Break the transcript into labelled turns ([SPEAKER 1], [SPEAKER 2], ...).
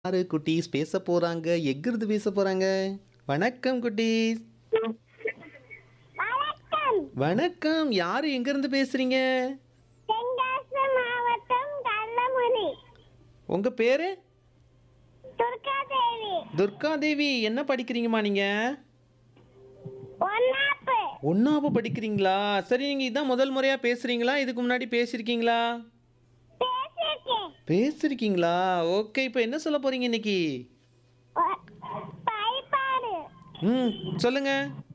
[SPEAKER 1] யாரு குட்டீஸ் பேச போறாங்க எங்கிருந்து பேச போறாங்க வணக்கம் குட்டீஸ்
[SPEAKER 2] வணக்கம்
[SPEAKER 1] வணக்கம் யாரு எங்கிருந்து பேசுறீங்க
[SPEAKER 2] தென்காசி மாவட்டம் கள்ளமுனி
[SPEAKER 1] உங்க பேரு
[SPEAKER 2] துர்காதேவி
[SPEAKER 1] துர்கா தேவி என்ன படிக்கிறீங்கம்மா நீங்க
[SPEAKER 2] ஒன்னாப்பு
[SPEAKER 1] ஒன்னாவது படிக்கிறீங்களா சரி நீங்க இதான் முதல் முறையா பேசுறீங்களா இதுக்கு முன்னாடி பேசியிருக்கீங்களா
[SPEAKER 2] பேசிருக்கேன்
[SPEAKER 1] பேசியிருக்கீங்களா ஓகே இப்போ என்ன சொல்ல போறீங்க இன்னைக்கு
[SPEAKER 2] ஒ- பயப்பாடு
[SPEAKER 1] ம் சொல்லுங்க